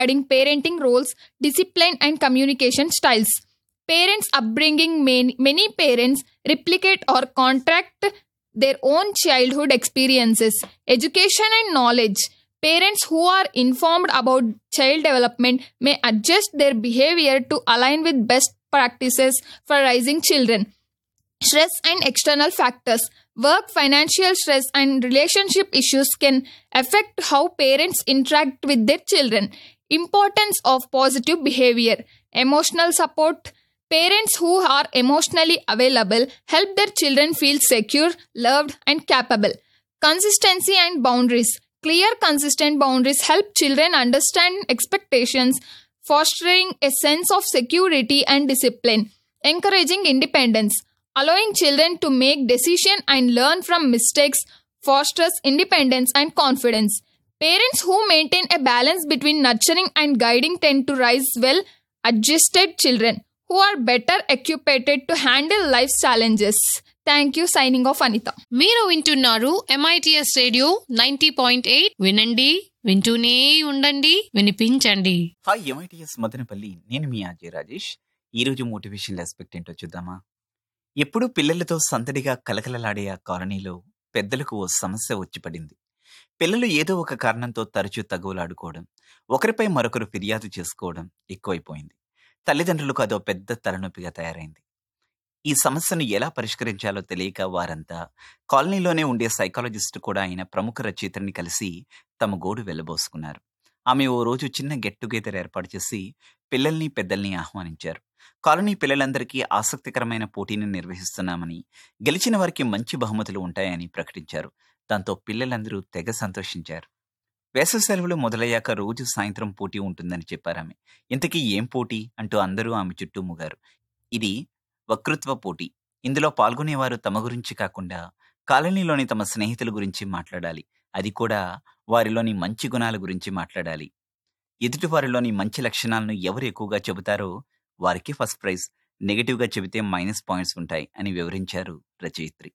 regarding parenting roles, discipline, and communication styles. Parents' upbringing many, many parents replicate or contract their own childhood experiences, education, and knowledge. Parents who are informed about child development may adjust their behavior to align with best practices for raising children. Stress and external factors. Work, financial stress, and relationship issues can affect how parents interact with their children. Importance of positive behavior. Emotional support. Parents who are emotionally available help their children feel secure, loved, and capable. Consistency and boundaries. Clear, consistent boundaries help children understand expectations, fostering a sense of security and discipline. Encouraging independence. Allowing children to make decisions and learn from mistakes fosters independence and confidence. Parents who maintain a balance between nurturing and guiding tend to raise well adjusted children who are better equipped to handle life's challenges. Thank you. Signing off, Anita. మీరు వింటున్నారు MITS radio ninety point eight వినండి వింటూనే ఉండండి వినిపించండి hi MITS Madanapalle నేను మీ అజయ్ రాజేష్ ఈరోజు motivational aspect ఏంటో చూద్దామా ఎప్పుడూ పిల్లలతో సందడిగా కలకలలాడే ఆ కాలనీలో పెద్దలకు ఓ సమస్య వచ్చి పడింది పిల్లలు ఏదో ఒక కారణంతో తరచూ తగువలాడుకోవడం ఒకరిపై మరొకరు ఫిర్యాదు చేసుకోవడం ఎక్కువైపోయింది తల్లిదండ్రులకు అదో పెద్ద తలనొప్పిగా తయారైంది ఈ సమస్యను ఎలా పరిష్కరించాలో తెలియక వారంతా కాలనీలోనే ఉండే సైకాలజిస్ట్ కూడా అయిన ప్రముఖ రచయితని కలిసి తమ గోడు వెళ్ళబోసుకున్నారు ఆమె ఓ రోజు చిన్న గెట్ టుగెదర్ ఏర్పాటు చేసి పిల్లల్ని పెద్దల్ని ఆహ్వానించారు కాలనీ పిల్లలందరికీ ఆసక్తికరమైన పోటీని నిర్వహిస్తున్నామని గెలిచిన వారికి మంచి బహుమతులు ఉంటాయని ప్రకటించారు దాంతో పిల్లలందరూ తెగ సంతోషించారు వేసవి సెలవులు మొదలయ్యాక రోజు సాయంత్రం పోటీ ఉంటుందని చెప్పారామె ఇంతకీ ఏం పోటీ అంటూ అందరూ ఆమె చుట్టూ ముగారు ఇది వక్తృత్వ పోటీ ఇందులో పాల్గొనేవారు తమ గురించి కాకుండా కాలనీలోని తమ స్నేహితుల గురించి మాట్లాడాలి అది కూడా వారిలోని మంచి గుణాల గురించి మాట్లాడాలి ఎదుటివారిలోని మంచి లక్షణాలను ఎవరు ఎక్కువగా చెబుతారో వారికి ఫస్ట్ ప్రైజ్ నెగిటివ్గా చెబితే మైనస్ పాయింట్స్ ఉంటాయి అని వివరించారు రచయిత్రి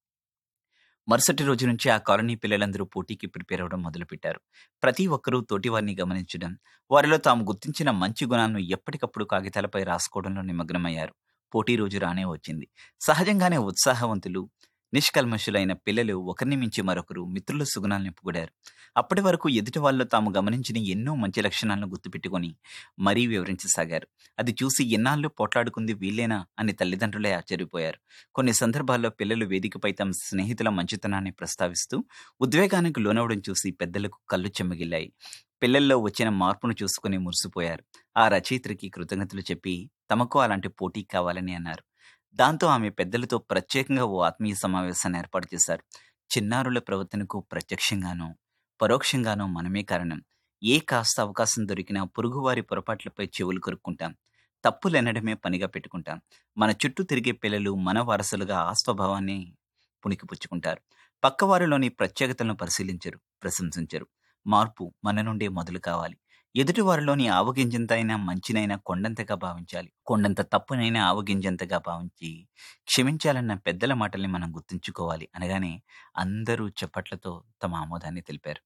మరుసటి రోజు నుంచి ఆ కాలనీ పిల్లలందరూ పోటీకి ప్రిపేర్ అవ్వడం మొదలుపెట్టారు ప్రతి ఒక్కరూ తోటివారిని గమనించడం వారిలో తాము గుర్తించిన మంచి గుణాలను ఎప్పటికప్పుడు కాగితాలపై రాసుకోవడంలో నిమగ్నమయ్యారు పోటీ రోజు రానే వచ్చింది సహజంగానే ఉత్సాహవంతులు నిష్కల్మషులైన పిల్లలు ఒకరిని మించి మరొకరు మిత్రుల సుగుణాలను నింపుకొడారు అప్పటి వరకు ఎదుటి వాళ్ళు తాము గమనించిన ఎన్నో మంచి లక్షణాలను గుర్తుపెట్టుకొని మరీ వివరించసాగారు అది చూసి ఎన్నాళ్ళు పోట్లాడుకుంది వీళ్ళేనా అని తల్లిదండ్రులే ఆశ్చర్యపోయారు కొన్ని సందర్భాల్లో పిల్లలు వేదికపై తమ స్నేహితుల మంచితనాన్ని ప్రస్తావిస్తూ ఉద్వేగానికి లోనవడం చూసి పెద్దలకు కళ్ళు చెమ్మగిల్లాయి పిల్లల్లో వచ్చిన మార్పును చూసుకుని మురిసిపోయారు ఆ రచయిత్రికి కృతజ్ఞతలు చెప్పి తమకు అలాంటి పోటీ కావాలని అన్నారు దాంతో ఆమె పెద్దలతో ప్రత్యేకంగా ఓ ఆత్మీయ సమావేశాన్ని ఏర్పాటు చేశారు చిన్నారుల ప్రవర్తనకు ప్రత్యక్షంగానో పరోక్షంగానో మనమే కారణం ఏ కాస్త అవకాశం దొరికినా పొరుగువారి పొరపాట్లపై చెవులు కొరుక్కుంటాం తప్పులెనడమే పనిగా పెట్టుకుంటాం మన చుట్టూ తిరిగే పిల్లలు మన వారసులుగా ఆ స్వభావాన్ని పుణికిపుచ్చుకుంటారు పక్కవారిలోని ప్రత్యేకతలను పరిశీలించరు ప్రశంసించరు మార్పు మన నుండే మొదలు కావాలి ఎదుటివారిలోని ఆవగింజంతైనా మంచినైనా కొండంతగా భావించాలి కొండంత తప్పునైనా ఆవగింజంతగా భావించి క్షమించాలన్న పెద్దల మాటల్ని మనం గుర్తుంచుకోవాలి అనగానే అందరూ చప్పట్లతో తమ ఆమోదాన్ని తెలిపారు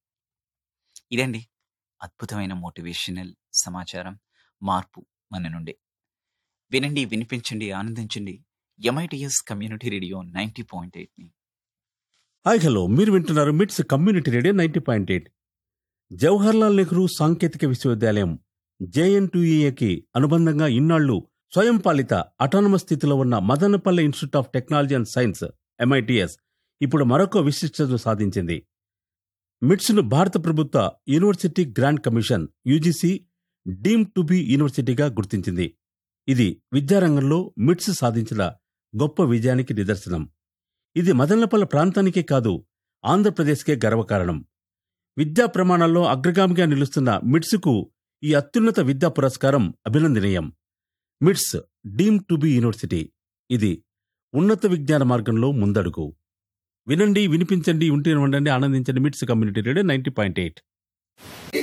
ఇదండి అద్భుతమైన మోటివేషనల్ సమాచారం మార్పు మన నుండే వినండి వినిపించండి ఆనందించండి MITS community radio ninety point ఎయిట్ని హాయ్ హలో మీరు వింటున్నారు MITS community radio ninety point eight Jawaharlal Nehru సాంకేతిక విశ్వవిద్యాలయం జేఎన్టీఏకి అనుబంధంగా ఇన్నాళ్లు స్వయం పాలిత అటానమస్ స్థితిలో ఉన్న Madanapalle institute of technology and science MITS ఇప్పుడు మరొక విశిష్టత సాధించింది మిట్స్ను భారత ప్రభుత్వ university grant commission UGC deem to be యూనివర్సిటీగా గుర్తించింది ఇది విద్యారంగంలో మిట్స్ సాధించిన గొప్ప విజయానికి నిదర్శనం ఇది మదనపల్లె ప్రాంతానికే కాదు ఆంధ్రప్రదేశ్కే గర్వకారణం విద్యా ప్రమాణాల్లో అగ్రగామిగా నిలుస్తున్న మిట్స్కు ఈ అత్యున్నత విద్యా పురస్కారం అభినందనీయం మిట్స్ డీమ్ టు బి యూనివర్సిటీ ఇది ఉన్నత విజ్ఞాన మార్గంలో ముందడుగు వినండి వినిపించండి ఉంటే ఉండండి ఆనందించండి MITS community radio ninety point eight